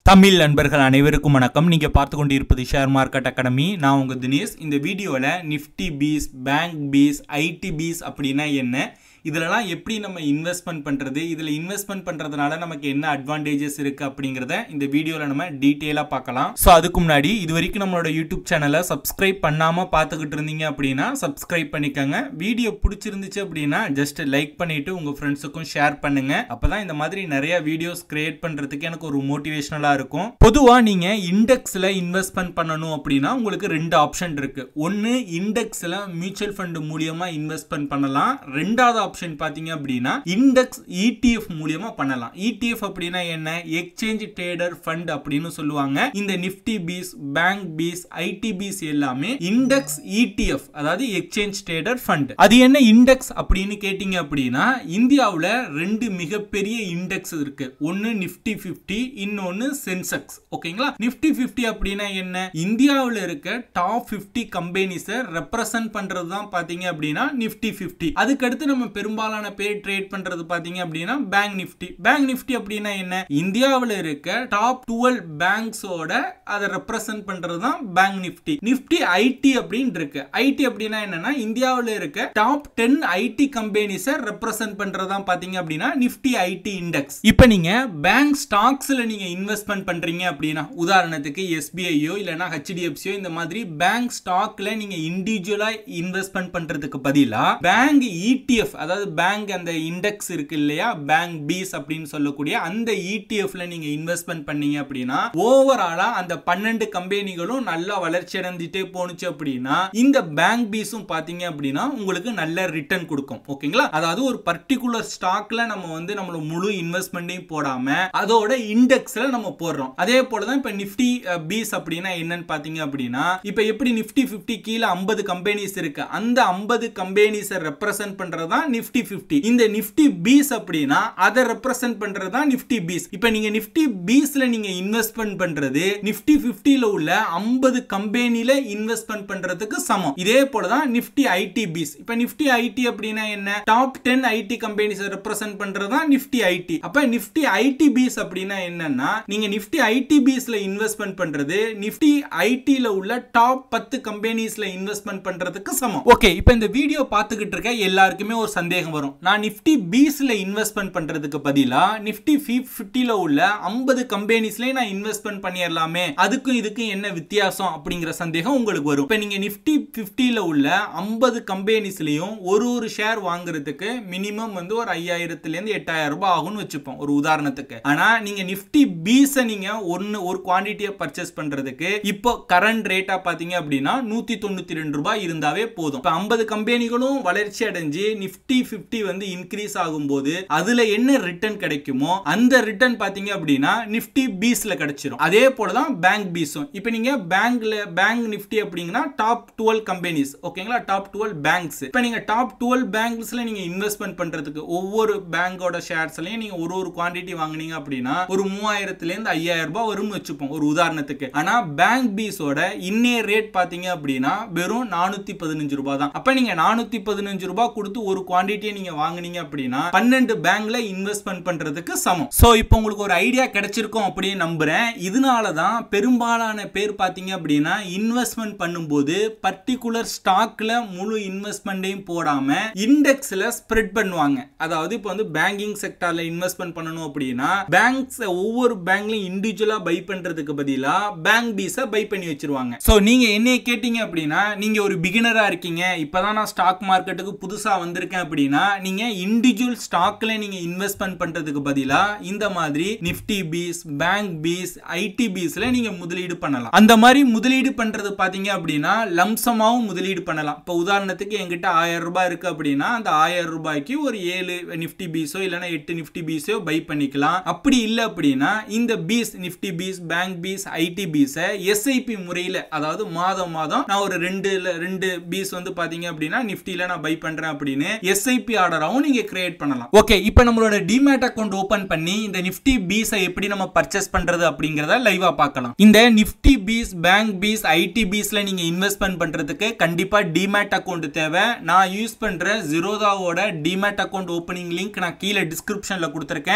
தமிழ் நண்பர்கள் அனைவருக்கும் வணக்கம் நீங்கள் பார்த்து கொண்டு இருப்பது ஷேர் மார்க்கெட் அகாடமி நான் உங்கள் தினேஷ் இந்த வீடியோவில் Nifty BeES bank BeES IT BeES அப்படின்னா என்ன இதிலலாம் எப்படி நம்ம இன்வெஸ்ட்மெண்ட் பண்ணுறது இதில் இன்வெஸ்ட்மெண்ட் பண்ணுறதுனால நமக்கு என்ன அட்வான்டேஜஸ் இருக்குது அப்படிங்கிறத இந்த வீடியோவில் நம்ம டீட்டெயிலாக பார்க்கலாம் ஸோ அதுக்கு முன்னாடி இது வரைக்கும் நம்மளோட யூடியூப் சேனலை சப்ஸ்கிரைப் பண்ணாமல் பார்த்துக்கிட்டு இருந்தீங்க அப்படின்னா சப்ஸ்கிரைப் பண்ணிக்கோங்க வீடியோ பிடிச்சிருந்துச்சு அப்படின்னா ஜஸ்ட் லைக் பண்ணிவிட்டு உங்கள் ஃப்ரெண்ட்ஸுக்கும் ஷேர் பண்ணுங்கள் அப்போ தான் இந்த மாதிரி நிறைய வீடியோஸ் கிரியேட் பண்ணுறதுக்கு எனக்கு ஒரு மோட்டிவேஷனலாக இருக்கும் பொதுவாக நீங்கள் இண்டெக்ஸில் இன்வெஸ்ட்மெண்ட் பண்ணணும் அப்படின்னா உங்களுக்கு ரெண்டு ஆப்ஷன் இருக்குது ஒன்று இண்டெக்ஸில் மியூச்சுவல் ஃபண்ட் மூலியமாக இன்வெஸ்ட்மெண்ட் பண்ணலாம் ரெண்டாவது ஆப்ஷன் பார்த்தீங்க அப்படின்னா இண்டெக்ஸ் இடிஎஃப் மூலியமா பண்ணலாம் இடிஎஃப் அப்படின்னா என்ன எக்ஸ்சேஞ்ச் ட்ரேடர் ஃபண்ட் அப்படின்னு சொல்லுவாங்க இந்த Nifty BeES bank BeES IT BeES எல்லாமே இண்டெக்ஸ் இடிஎஃப் அதாவது எக்ஸ்சேஞ்ச் ட்ரேடர் ஃபண்ட் அது என்ன இண்டெக்ஸ் அப்படின்னு கேட்டீங்க அப்படின்னா இந்தியாவில் ரெண்டு மிகப்பெரிய இண்டெக்ஸ் இருக்கு ஒன்னு நிஃப்டி பிப்டி இன்னொன்னு சென்செக்ஸ் ஓகேங்களா நிஃப்டி பிப்டி அப்படின்னா என்ன இந்தியாவில் இருக்க டாப் பிப்டி கம்பெனிஸை ரெப்ரசன்ட் பண்றது தான் பாத்தீங்க அப்படின்னா நிஃப்டி பிப்டி அதுக்கடுத்து நம்ம பெரும்பாலான பேர் ட்ரேட் பண்றது பாத்தீங்க அப்படின்னா பேங்க் நிஃப்டி பேங்க் நிஃப்டி அப்படின்னா என்ன இந்தியாவில் இருக்க டாப் டுவெல் பேங்க்ஸோட அதை ரெப்ரசன்ட் பண்றது தான் பேங்க் நிஃப்டி நிஃப்டி ஐடி அப்படின்னு இருக்கு ஐடி அப்படின்னா என்னன்னா இந்தியாவில் இருக்க டாப் டென் ஐடி கம்பெனிஸை ரெப்ரசன்ட் பண்றது தான் பாத்தீங்க அப்படின்னா நிஃப்டி ஐடி இண்டெக்ஸ் இப்போ நீங்க பேங்க் ஸ்டாக்ஸ்ல நீங்க இன்வெஸ்ட்மெண்ட் பண்றீங்க அப்படின்னா உதாரணத்துக்கு எஸ்பிஐயோ இல்லைன்னா ஹெச்டிஎஃப்சியோ இந்த மாதிரி பேங்க் ஸ்டாக்ல நீங்க இண்டிவிஜுவலா இன்வெஸ்ட்மெண்ட் பண்றதுக்கு பதிலா பேங்க் இடிஎஃப் அதாவது பேங்க் அந்த இண்டெக்ஸ் இருக்கு இல்லையா பேங்க் பீஸ் அப்படின்னு சொல்லக்கூடிய அந்த இடிஎஃப்ல நீங்க இன்வெஸ்ட்மெண்ட் பண்ணீங்க அப்படின்னா ஓவராலா அந்த பன்னெண்டு கம்பெனிகளும் நல்லா வளர்ச்சி அடைஞ்சிட்டே போனுச்சு அப்படின்னா இந்த பேங்க் பீஸும் பாத்தீங்க அப்படின்னா உங்களுக்கு நல்ல ரிட்டர்ன் கொடுக்கும் ஓகேங்களா அதாவது ஒரு பர்டிகுலர் ஸ்டாக்ல நம்ம வந்து நம்மளோட முழு இன்வெஸ்ட்மெண்ட்டையும் போடாம அதோட இண்டெக்ஸ்ல நம்ம போடுறோம் அதே போலதான் இப்ப நிப்டி பீஸ் அப்படின்னா என்னன்னு பாத்தீங்க அப்படின்னா இப்ப எப்படி நிப்டி பிப்டி கீழே ஐம்பது கம்பெனிஸ் இருக்கு அந்த ஐம்பது கம்பெனிஸை ரெப்ரசென்ட் பண்றது தான் நிப்டி பிப்டி இந்த நிப்டி பீஸ் அப்படின்னா அதை ரெப்ரசென்ட் பண்றது தான் நிப்டி பீஸ் இப்ப நீங்க நிப்டி பீஸ்ல நீங்க இன்வெஸ்ட்மெண்ட் பண்றது நிப்டி பிப்டில உள்ள ஐம்பது கம்பெனில இன்வெஸ்ட்மெண்ட் பண்றதுக்கு சமம் இதே போலதான் நிப்டி ஐடி பீஸ் இப்ப நிப்டி ஐடி அப்படின்னா என்ன top ten IT companies represent பண்றது தான் நிப்டி ஐடி அப்ப நிப்டி ஐடி பீஸ் அப்படின்னா என்னன்னா நீங்க நிப்டி ஐடி பீஸ்ல இன்வெஸ்ட்மெண்ட் பண்றது நிப்டி ஐடில உள்ள டாப் பத்து கம்பெனிஸ்ல இன்வெஸ்ட்மெண்ட் பண்றதுக்கு சமம் ஓகே இப்போ இந்த வீடியோ பார்த்துக்கிட்டு இருக்க எல்லாருக்குமே ஒரு சந்தேகம் வரும் நான் நிப்டி பீஸ்ல இன்வெஸ்ட்மெண்ட் பண்றதுக்கு பதிலா நிப்டி ஃபிஃப்டில உள்ள ஐம்பது கம்பெனிஸ்ல நான் இன்வெஸ்ட்மெண்ட் பண்ணிடலாமே அதுக்கும் இதுக்கும் என்ன வித்தியாசம் அப்படிங்கிற சந்தேகம் உங்களுக்கு வரும் இப்போ நீங்க நிப்டி ஃபிஃப்டில உள்ள ஐம்பது கம்பெனிஸ்லயும் ஒரு ஒரு ஷேர் வாங்குறதுக்கு மினிமம் வந்து ஒரு ஐயாயிரத்துல இருந்து எட்டாயிரம் ரூபாய் ஆகும்னு வச்சுப்போம் ஒரு உதாரணத்துக்கு ஆனா நீங்க நிப்டி பீஸை நீங்க ஒன்னு ஒரு குவான்டிட்டியை பர்ச்சேஸ் பண்றதுக்கு இப்போ கரண்ட் ரேட்டா பாத்தீங்க அப்படின்னா நூத்தி தொண்ணூத்தி ரெண்டு ரூபாய் இருந்தாவே போதும் இப்போ ஐம்பது கம்பெனிகளும் வளர்ச்சி அடைஞ்சு நிப்டி பிப்டி வந்து இன்க்ரீஸ் ஆகும்போது அதுல என்ன ரிட்டர்ன் கிடைக்குமோ அந்த ரிட்டர்ன் பாத்தீங்க அப்படின்னா நிப்டி பீஸ்ல கிடைச்சிரும் அதே போலதான் பேங்க் பீஸும் இப்போ நீங்க பேங்க்ல பேங்க் நிப்டி அப்படிங்கன்னா டாப் டுவெல் கம்பெனிஸ் ஓகேங்களா டாப் டுவெல் பேங்க்ஸ் இப்போ நீங்க டாப் டுவெல் பேங்க்ஸ்ல நீங்க இன்வெஸ்ட்மெண்ட் பண்றதுக்கு ஒவ்வொரு பேங்கோட ஷேர்ஸ்லயும் நீங்க ஒரு ஒரு குவான்டிட்டி வாங்குனீங்க அப்படின்னா ஒரு மூவாயிரத்துல இருந்து ஐயாயிரம் ரூபாய் வரும்னு வச்சுப்போம் ஒரு உதாரணத்துக்கு ஆனா பேங்க் பீஸோட இன்னே ரேட் பாத்தீங்க அப்படின்னா வெறும் நானூத்தி பதினஞ்சு ரூபாய் தான் அப்ப நீங்க நானூத்தி பதினஞ்சு ரூபாய் கொடுத்து ஒரு குவான்டிட்டியை நீங்க வாங்குனீங்க அப்படின்னா பன்னெண்டு பேங்க்ல இன்வெஸ்ட்மெண்ட் பண்றதுக்கு சமம் சோ இப்போ உங்களுக்கு ஒரு ஐடியா கிடைச்சிருக்கும் அப்படின்னு நம்புறேன் இதனால தான் பெரும்பாலான பேர் பாத்தீங்க அப்படின்னா இன்வெஸ்ட்மெண்ட் பண்ணும்போது பர்டிகுலர் ஸ்டாக்ல முழு இன்வெஸ்ட்மெண்ட்டையும் போடாம இண்டெக்ஸ்ல ஸ்ப்ரெட் பண்ணுவாங்க அதாவது இப்போ வந்து பேங்கிங் செக்டார்ல இன்வெஸ்ட்மெண்ட் பண்ணணும் அப்படின்னா பேங்க்ஸ் ஒவ்வொரு பேங்க்லயும் இண்டிவிஜுவலா பை பண்றதுக்கு பதிலா பேங்க் பீஸை பை பண்ணி வச்சிருவாங்க சோ நீங்க என்னைய கேட்டீங்க அப்படின்னா நீங்க ஒரு பிகினரா இருக்கீங்க இப்பதான் நான் ஸ்டாக் மார்க்கெட்டுக்கு புதுசா வந்திருக்கேன் அப்படின்னா நீங்க இண்டிவிஜுவல் ஸ்டாக்ல நீங்க இன்வெஸ்ட்மெண்ட் பண்றதுக்கு பதிலா இந்த மாதிரி Nifty BeES bank BeES IT பீஸ்ல நீங்க முதலீடு பண்ணலாம் அந்த மாதிரி முதலீடு பண்றது பாத்தீங்க அப்படின்னா லம்சமாவும் முதலீடு பண்ணலாம் இப்போ உதாரணத்துக்கு என்கிட்ட ஆயிரம் ரூபாய் இருக்கு அப்படின்னா அந்த ஆயிரம் ரூபாய்க்கு ஒரு ஏழு நிப்டி பீஸோ இல்லைன்னா எட்டு நிப்டி பீஸோ பை பண்ணிக்கலாம் அப்படி இல்லை அப்படின்னா இந்த BeES Nifty BeES bank BeES IT பீஸை எஸ்ஐபி முறையில் அதாவது மாதம் மாதம் நான் ஒரு ரெண்டு ரெண்டு பீஸ் வந்து பாத்தீங்க அப்படின்னா நிப்டில நான் பை பண்றேன் அப்படின்னு எஸ்ஐபி ஆர்டராகவும் நீங்க கிரியேட் பண்ணலாம் ஓகே இப்போ நம்மளோட டிமேட் அக்கௌண்ட் ஓபன் பண்ணி இந்த நிப்டி பீஸை எப்படி நம்ம பர்ச்சேஸ் பண்றது அப்படிங்கறத லைவா பார்க்கலாம் இந்த Nifty BeES bank BeES IT பீஸ்ல நீங்க இன்வெஸ்ட்மெண்ட் பண்றதுக்கு கண்டிப்பா டிமேட் அக்கௌண்ட் தேவை நான் யூஸ் பண்ற ஜீரோதாவோட டிமேட் அக்கௌண்ட் ஓப்பனிங் லிங்க் நான் கீழே டிஸ்கிரிப்ஷன்ல கொடுத்துருக்கேன்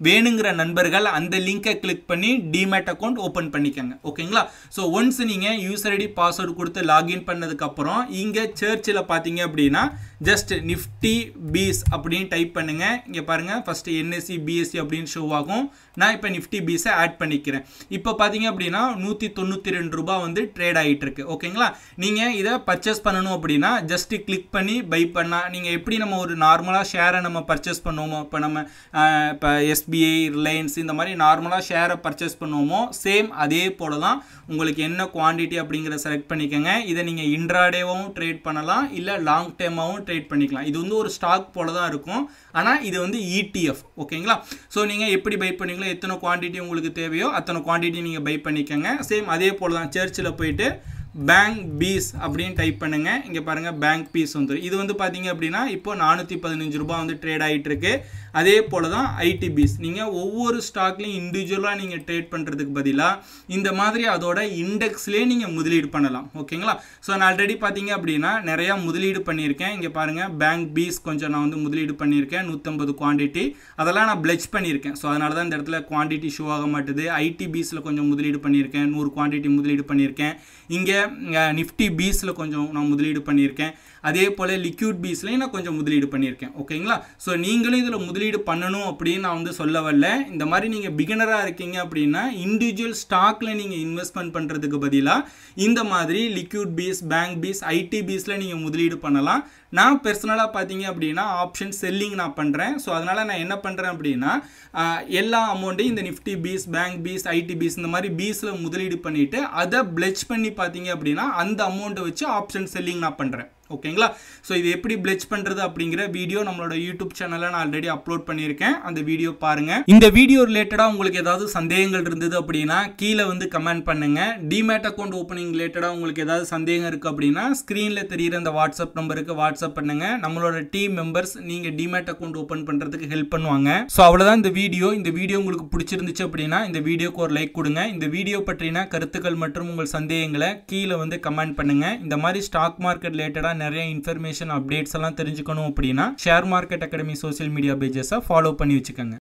வேணுங்கிற நண்பர்கள் அந்த லிங்கை கிளிக் பண்ணி டிமேட் அக்கௌண்ட் ஓப்பன் பண்ணிக்கோங்க ஓகேங்களா ஸோ ஒன்ஸ் நீங்கள் யூசர் ஐடி பாஸ்வேர்டு கொடுத்து லாகின் பண்ணதுக்கப்புறம் இங்கே சர்ச்சில் பார்த்தீங்க அப்படின்னா ஜஸ்ட் நிஃப்டி பீஸ் அப்படின்னு டைப் பண்ணுங்க இங்கே பாருங்க ஃபர்ஸ்ட் என்எஸ்சி பிஎஸ்சி அப்படின்னு ஷோ ஆகும் நான் இப்போ நிஃப்டி பீஸை ஆட் பண்ணிக்கிறேன் இப்போ பார்த்தீங்க அப்படின்னா நூற்றி தொண்ணூற்றி ரெண்டு ரூபா வந்து ட்ரேட் ஆகிட்டு இருக்கு ஓகேங்களா நீங்கள் இதை பர்ச்சேஸ் பண்ணணும் அப்படின்னா ஜஸ்ட் கிளிக் பண்ணி பை பண்ணால் நீங்கள் எப்படி நம்ம ஒரு நார்மலாக ஷேரை நம்ம பர்ச்சேஸ் பண்ணுவோமோ இப்போ நம்ம இப்போ எஸ்பிஐ ரிலையன்ஸ் இந்த மாதிரி நார்மலாக ஷேரை பர்ச்சேஸ் பண்ணுவோமோ சேம் அதே போல தான் உங்களுக்கு என்ன குவான்டிட்டி அப்படிங்கிறத செலக்ட் பண்ணிக்கோங்க இதை நீங்கள் இன்ட்ராடேவாகவும் ட்ரேட் பண்ணலாம் இல்லை லாங் டேர்மாகவும் ட்ரேட் பண்ணிக்கலாம் இது வந்து ஒரு ஸ்டாக் போல தான் இருக்கும் ஆனால் இது வந்து இடிஎஃப் ஓகேங்களா ஸோ நீங்கள் எப்படி பை பண்ணீங்களோ எத்தனை குவான்டிட்டி உங்களுக்கு தேவையோ அத்தனை குவான்டிட்டி நீங்கள் பை பண்ணிக்கோங்க சேம் அதே போல் தான் சர்ச்சில் போயிட்டு பேங்க் பீஸ் அப்படின்னு டைப் பண்ணுங்க இங்கே பாருங்க பேங்க் பீஸ் வந்துடும் இது வந்து பார்த்தீங்க அப்படின்னா இப்போ நானூற்றி பதினஞ்சு ரூபாய் வந்து ட்ரேட் ஆகிட்டு இருக்கு அதே போல தான் ஐடி பீஸ் நீங்கள் ஒவ்வொரு ஸ்டாக்லையும் இண்டிவிஜுவலாக நீங்கள் ட்ரேட் பண்ணுறதுக்கு பதிலாக இந்த மாதிரி அதோட இண்டெக்ஸ்லேயே நீங்கள் முதலீடு பண்ணலாம் ஓகேங்களா ஸோ நான் ஆல்ரெடி பார்த்தீங்க அப்படின்னா நிறையா முதலீடு பண்ணியிருக்கேன் இங்கே பாருங்கள் பேங்க் பீஸ் கொஞ்சம் நான் வந்து முதலீடு பண்ணியிருக்கேன் நூற்றம்பது குவான்டிட்டி அதெல்லாம் நான் பிளெச் பண்ணியிருக்கேன் ஸோ அதனால தான் இந்த இடத்துல குவான்டிட்டி ஷோ ஆக மாட்டுது ஐடி பீஸில் கொஞ்சம் முதலீடு பண்ணியிருக்கேன் நூறு குவான்டிட்டி முதலீடு பண்ணியிருக்கேன் இங்கே நிஃப்டி பீஸில் கொஞ்சம் நான் முதலீடு பண்ணியிருக்கேன் அதே போல் லிக்யூட் பீஸ்லையும் நான் கொஞ்சம் முதலீடு பண்ணியிருக்கேன் ஓகேங்களா ஸோ நீங்களும் இதில் முதலீடு பண்ணணும் அப்படின்னு நான் வந்து சொல்ல வரல இந்த மாதிரி நீங்கள் பிகினராக இருக்கீங்க அப்படின்னா இண்டிவிஜுவல் ஸ்டாக்கில் நீங்கள் இன்வெஸ்ட்மெண்ட் பண்ணுறதுக்கு பதிலாக இந்த மாதிரி liquid BeES bank BeES IT பீஸில் நீங்கள் முதலீடு பண்ணலாம் நான் பர்சனலாக பார்த்தீங்க அப்படின்னா ஆப்ஷன் செல்லிங் நான் பண்ணுறேன் ஸோ அதனால் நான் என்ன பண்ணுறேன் அப்படின்னா எல்லா அமௌண்ட்டையும் இந்த Nifty BeES bank BeES IT BeES இந்த மாதிரி பீஸில் முதலீடு பண்ணிவிட்டு அதை பிளெச் பண்ணி பார்த்தீங்க அப்படின்னா அந்த அமௌண்ட்டை வச்சு ஆப்ஷன் செல்லிங் நான் பண்ணுறேன் ஓகேங்களா ஸோ இது எப்படி பிளெச் பண்ணுறது அப்படிங்கிற வீடியோ நம்மளோட யூடியூப் சேனலில் நான் ஆல்ரெடி அப்லோட் பண்ணியிருக்கேன் அந்த வீடியோ பாருங்கள் இந்த வீடியோ ரிலேட்டடாக உங்களுக்கு ஏதாவது சந்தேகங்கள் இருந்தது அப்படின்னா கீழே வந்து கமெண்ட் பண்ணுங்கள் டிமேட் அக்கௌண்ட் ஓப்பனிங் ரிலேட்டடாக உங்களுக்கு ஏதாவது சந்தேகம் இருக்குது அப்படின்னா ஸ்க்ரீனில் தெரியிற அந்த வாட்ஸ்அப் நம்பருக்கு வாட்ஸ்அப் பண்ணுங்கள் நம்மளோட டீம் மெம்பர்ஸ் நீங்கள் டிமேட் அக்கௌண்ட் ஓப்பன் பண்ணுறதுக்கு ஹெல்ப் பண்ணுவாங்க ஸோ அவ்வளோதான் இந்த வீடியோ இந்த வீடியோ உங்களுக்கு பிடிச்சிருந்துச்சு அப்படின்னா இந்த வீடியோக்கு ஒரு லைக் கொடுங்க இந்த வீடியோ பற்றின கருத்துக்கள் மற்றும் உங்கள் சந்தேகங்களை கீழே வந்து கமெண்ட் பண்ணுங்கள் இந்த மாதிரி ஸ்டாக் மார்க்கெட் ரிலேட்டடாக நிறைய இன்ஃபர்மேஷன் அப்டேட்ஸ் எல்லாம் தெரிஞ்சுக்கணும் அப்படின்னா share market academy social media பேஜஸை ஃபாலோ பண்ணி வச்சுக்கோங்க